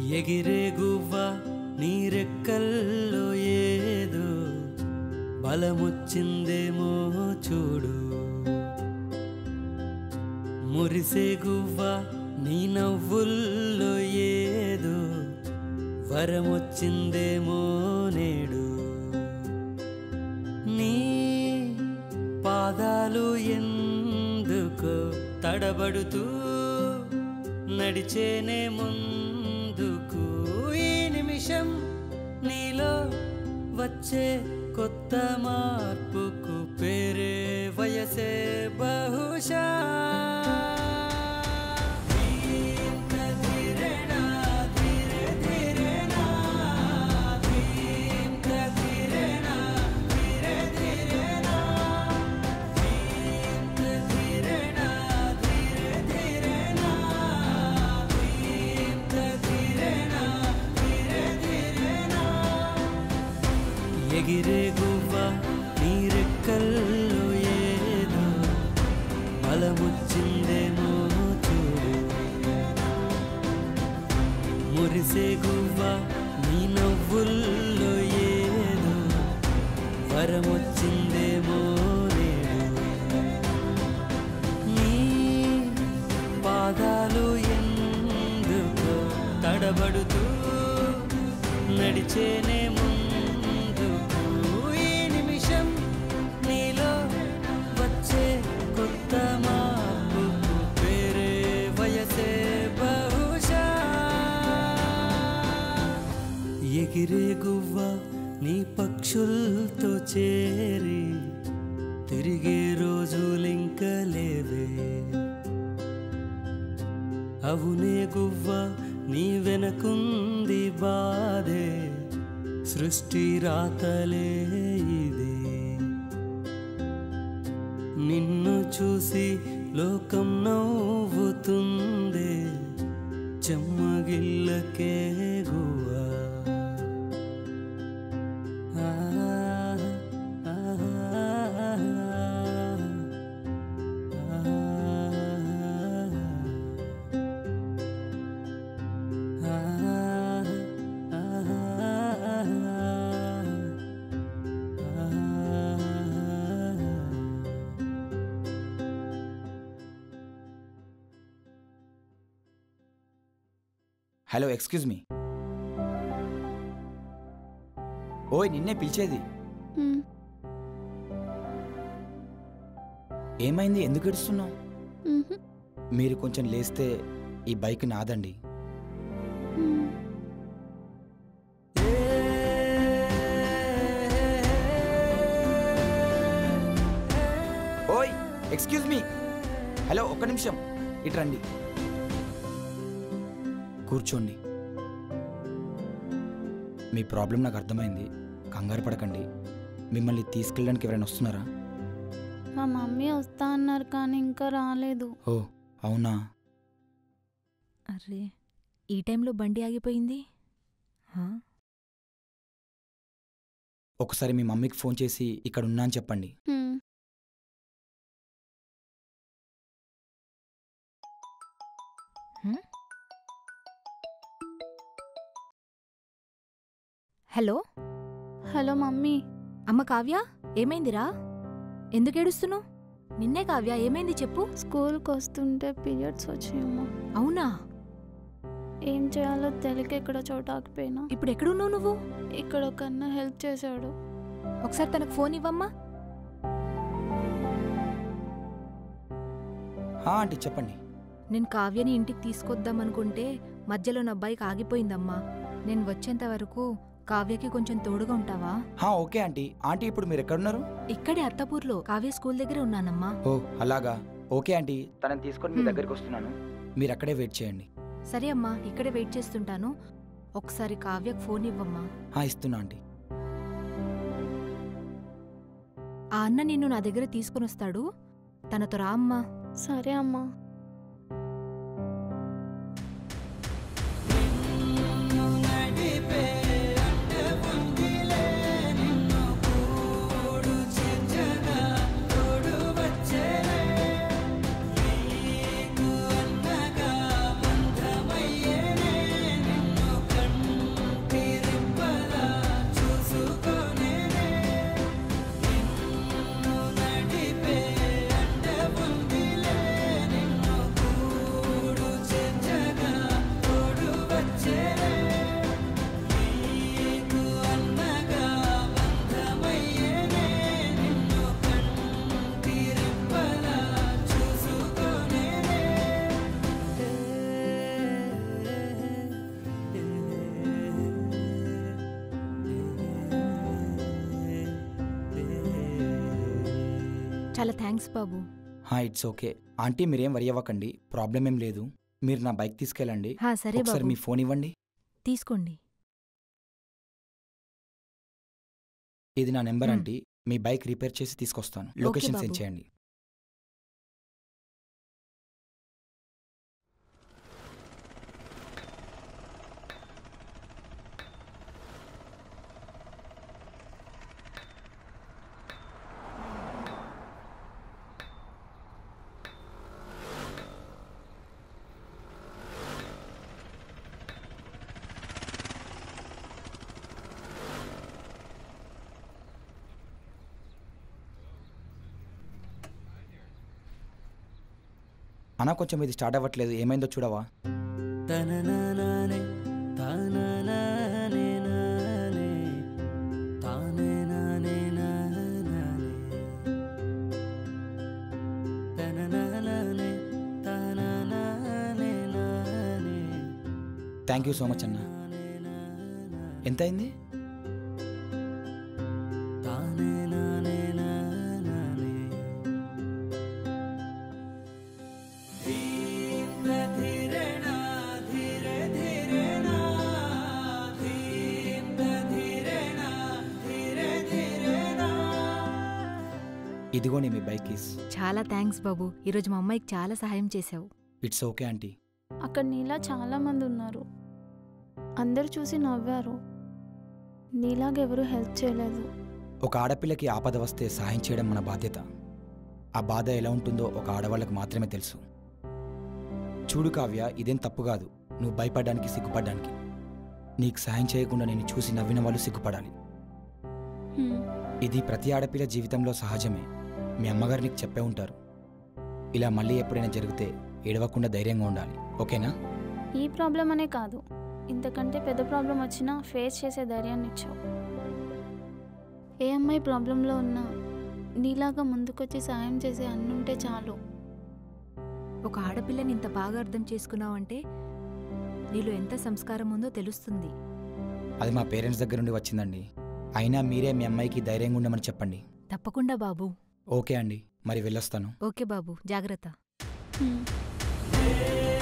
ఎగిరే గువ్వ నీరెక్కల్లో ఏదో బలమొచ్చిందేమో చూడు మురిసే గువ్వ నీ నవ్వుల్లో ఏదో వరమొచ్చిందేమో నేడు నీ పాదాలు ఎందుకో తడబడుతూ నడిచేనే ముందుకు ఈ నిమిషం నీలో వచ్చే కొత్త మార్పుకు పేరే వయసే బహుశా ధీర ధీరేనా, ధీరే ధీరేనా, ధీర ధీరేనా, ధీరే ధీరేనా, ధీర ధీరేనా, ధీరే ధీరేనా, ధీర ధీరేనా, ధీరే ధీరేనా. ఎగిరే గువ్వ నీరెక్కల్లో ఏదో బలమొచ్చిందేమో చూడు మురిసే గువ్వ నీ నవ్వుల్లో ఏదో వరమొచ్చిందేమో నేడు నీ పాదాలు ఎందుకో తడబడుతూ నడిచేనే ముందుకు ఈ నిమిషం నీలో వచ్చే కొత్త మార్పుకు పేరే వయసే బహుశా ఎగిరే గువ్వ నీ పక్షులతో చేరి తిరిగే రోజులింక లేవే అవునే గువ్వ నీ వెనకుంది బాధే సృష్టి రాతలే ఇది నిన్ను చూసి లోకం నవ్వుతుంది చెమ్మగిల్లకే గువ్వా ఆ, ఆ, హలో ఎక్స్క్యూజ్ మీ ఓయ్ నిన్నే పిలిచేది మ్మ్. ఏమైంది ఎందుకు ఏడుస్తున్నావు మ్హూ. మీరు కొంచెం లేస్తే ఈ బైక్ నాదండి మ్మ్. ఓయ్ ఎక్స్క్యూజ్ మీ హలో ఒక్క నిమిషం ఇటు రండి కూర్చోండి మీ ప్రాబ్లం నాకు అర్థమైంది కంగారు పడకండి మిమ్మల్ని తీసుకెళ్ళడానికి ఎవరైనా వస్తున్నారా మా మమ్మీ వస్తా అన్నారు కానీ ఇంకా రాలేదు ఓ అవునా అర్రే ఈ టైంలో బండి ఆగిపోయింది హా? ఒకసారి మీ మమ్మీకి ఫోన్ చేసి ఇక్కడ ఉన్నా అని చెప్పండి మ్మ్. హలో హలో మమ్మీ అమ్మ కావ్య ఏమైందిరా ఎందుకు ఏడుస్తున్నావు నిన్నే కావ్య ఏమైంది చెప్పు స్కూల్కి వస్తుంటే పీరియడ్స్ వచ్చాయమ్మా అవునా ఏం చేయాలో తెలియక ఇక్కడ చోట ఆగిపోయినా ఇప్పుడు ఎక్కడున్నావు నువ్వు ఇక్కడ ఒక అన్న హెల్ప్ చేశాడు ఒకసారి తనకు ఫోన్ ఇవ్వమ్మా హా ఆంటీ చెప్పండి నేను కావ్యని ఇంటికి తీసుకొద్దాం అనుకుంటే మధ్యలో నా బైక్ ఆగిపోయిందమ్మా నేను వచ్చేంత వరకు కావ్యకి కొంచెం తోడుగా ఉంటావా హా ఓకే ఆంటీ ఆంటీ ఇప్పుడు మీరు ఎక్కడున్నారు ఇక్కడే అత్తపూర్లో కావ్య స్కూల్ దగ్గర ఉన్నానమ్మా ఓ అలాగా ఓకే ఆంటీ తనని తీసుకొని మీ హ్మ్. దగ్గరికి వస్తున్నాను మీరు అక్కడే వెయిట్ చేయండి సరే అమ్మా ఇక్కడే వెయిట్ చేస్తుంటాను ఒకసారి కావ్యకు ఫోన్ ఇవ్వమ్మా హా ఇస్తున్నా ఆంటీ ఆ అన్న నిన్ను నా దగ్గర తీసుకుని వస్తాడు తనతో రా అమ్మా సరే అమ్మా నిన్ను నడిపే అంటే ఉందిలే నిన్ను కూడు చేర్చగా తోడు వచ్చేలే నీకు అన్నగా బంధమయ్యేనే నిన్ను చాలా థ్యాంక్స్ బాబు హా ఇట్స్ ఓకే ఆంటీ మీరేం వరి అవ్వకండి ప్రాబ్లం ఏం లేదు మీరు నా బైక్ తీసుకెళ్ళండి హా సరే ఒకసారి బాబు మీ ఫోన్ ఇవ్వండి తీసుకోండి ఇది నా నెంబర్ మ్. ఆంటీ మీ బైక్ రిపేర్ చేసి తీసుకొస్తాను లొకేషన్ సెండ్ బాబు. చేయండి అన్నా కొంచెం ఇది స్టార్ట్ అవ్వట్లేదు ఏమైందో చూడవా తననానానే, తానానానే నానే, తానే నానే నానానే. తననానానే, తానానానే నానే, థ్యాంక్ యూ సో మచ్ అన్న నానే నానానే. ఎంత అయింది తానే నానే నానానే. ధీమ్ర ధీరేణ, ధీరే ధీరేణ, ధీమ్ర ధీరేణ, ధీరే ధీరేణ. ఇదిగోని మీ బైక్ ఈస్ చాలా థ్యాంక్స్ బాబు ఈరోజు మా అమ్మాయికి చాలా సహాయం చేశావు ఇట్స్ ఓకే ఆంటీ అక్కడ నీలా చాలా మంది ఉన్నారు అందరూ చూసి నవ్వారు నీలాగెవరూ హెల్ప్ చేయలేదు ఒక ఆడపిల్లకి ఆపద వస్తే సహాయం చేయడం మన బాధ్యత ఆ బాధ ఎలా ఉంటుందో ఒక ఆడవాళ్ళకు మాత్రమే తెలుసు చూడు కావ్య ఇదేం తప్పు కాదు నువ్వు భయపడడానికి సిగ్గుపడడానికి నీకు సహాయం చేయకుండా నేను చూసి నవ్విన వాళ్ళు సిగ్గుపడాలి హ్మ్. ఇది ప్రతి ఆడపిల్ల జీవితంలో సహజమే మీ అమ్మగారు నీకు చెప్పే ఉంటారు ఇలా మళ్ళీ ఎప్పుడైనా జరిగితే ఏడవకుండా ధైర్యంగా ఉండాలి ఓకేనా ఈ ప్రాబ్లం అనే కాదు ఇంతకంటే పెద్ద ప్రాబ్లం వచ్చినా ఫేస్ చేసే ధైర్యాన్ని ఇచ్చావు ఏ అమ్మాయి ప్రాబ్లంలో ఉన్నా నీలాగా ముందుకొచ్చి సాయం చేసే అన్నుంటే చాలు ఒక ఆడపిల్లని ఇంత బాగా అర్థం చేసుకున్నావంటే నీలో ఎంత సంస్కారం ఉందో తెలుస్తుంది అది మా పేరెంట్స్ దగ్గర నుండి వచ్చిందండి అయినా మీరే మీ అమ్మాయికి ధైర్యంగా ఉండమని చెప్పండి తప్పకుండా బాబు ఓకే అండి మరి వెళ్ళొస్తాను ఓకే బాబు జాగ్రత్త హ్మ్. ధీరే